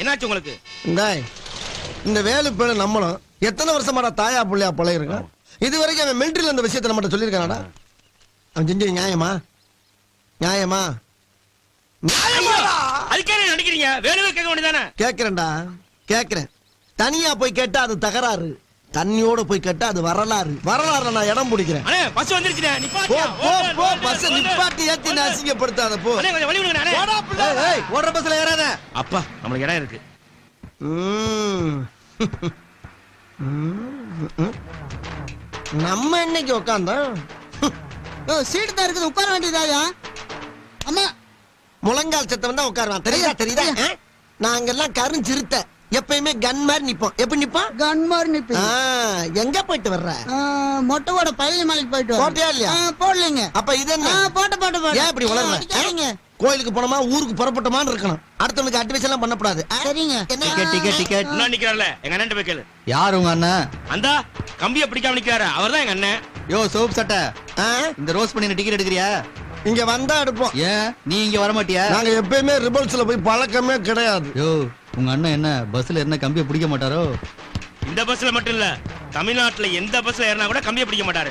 என்னாச்சு உங்களுக்கு இந்தாய் இந்த வேலு பேரு நம்மளும் எத்தனை வருஷமாடா தாயா புள்ளையா பழகிருக்கான் இது வரைக்கும் அவன் மிலிட்டரியில் இந்த விஷயத்தை நம்மகிட்ட சொல்லியிருக்கானடா அவன் செஞ்சது நியாயமா நியாயமா நியாயமாடா அதுக்கே என்ன நடிக்கிறீங்க வேணுமே கேட்க வேண்டியதானே கேக்குறேன்டா கேக்குறேன் தனியா போய் கேட்டா அது தகராறு தண்ணியோட போய் கேட்டா அது வரலாறு வரலாறு நான் இடம் பிடிக்கிறேன் அண்ணே பஸ் வந்துருச்சுண்ணே போ நிப்பாட்டியா போ போ பஸ் நிப்பாட்டி ஏத்தி நான் அசிங்கப்படுத்தாத போ அண்ணே கொஞ்சம் வழி விடுங்க அண்ணே ஏய், ஏய், ஓடுற பஸ்ல ஏறாத அப்பா நம்மளுக்கு இடம் இருக்கு ம். ம், ம். நம்ம இன்னைக்கு உட்காந்தோம் ஓ சீட்டு தான் இருக்குது உட்கார வேண்டியதாயா அம்மா முழங்கால் சத்தம் தான் உட்காருவான் தெரியுதா தெரியுதா ஆ? நாங்கெல்லாம் கருஞ்சிருத்த எப்பயுமே கன் மாதிரி நிப்போம் எப்படி நிப்போம் கன் மாதிரி நிப்பி ஆ, எங்க போயிட்டு வர்ற மொட்டைவோட பழனி மலைக்கு போயிட்டு வரேன். போட்டியா இல்லையா? ஆ, போடலைங்க அப்ப இது என்ன ஆ, போட்ட போட்ட போட்ட ஏன் இப்படி வளர்ற அடிக்காதீங்க. கோயிலுக்கு போனோமா ஊருக்கு புறப்பட்டோமான்னு இருக்கணும் அடுத்தவனுக்கு அட்வைஸ் எல்லாம் பண்ணக்கூடாது ஆ? சரிங்க என்ன டிக்கெட் டிக்கெட் டிக்கெட் இன்னும் நிக்கிறார்ல எங்க அண்ணன் போய் கேளு யார் உங்க அண்ணன் அந்த கம்பிய பிடிக்காம நிக்கிறாரு அவர்தான் எங்க அண்ணன் யோ சோப் சட்டை ஆ? இந்த ரோஸ் பண்ணி டிக்கெட் எடுக்கிறியா இங்க வந்தா எடுப்போம் ஏன் நீ இங்க வர மாட்டியா நாங்க எப்பயுமே ரிபல்ஸ்ல போய் பழக்கமே கிடையாது யோ உங்க அண்ணன் என்ன பஸ்ல என்ன கம்பியை பிடிக்க மாட்டாரோ இந்த பஸ்ல மட்டும் இல்ல தமிழ்நாட்டுல எந்த பஸ்ல ஏறினா கூட கம்பிய பிடிக்க மாட்டாரு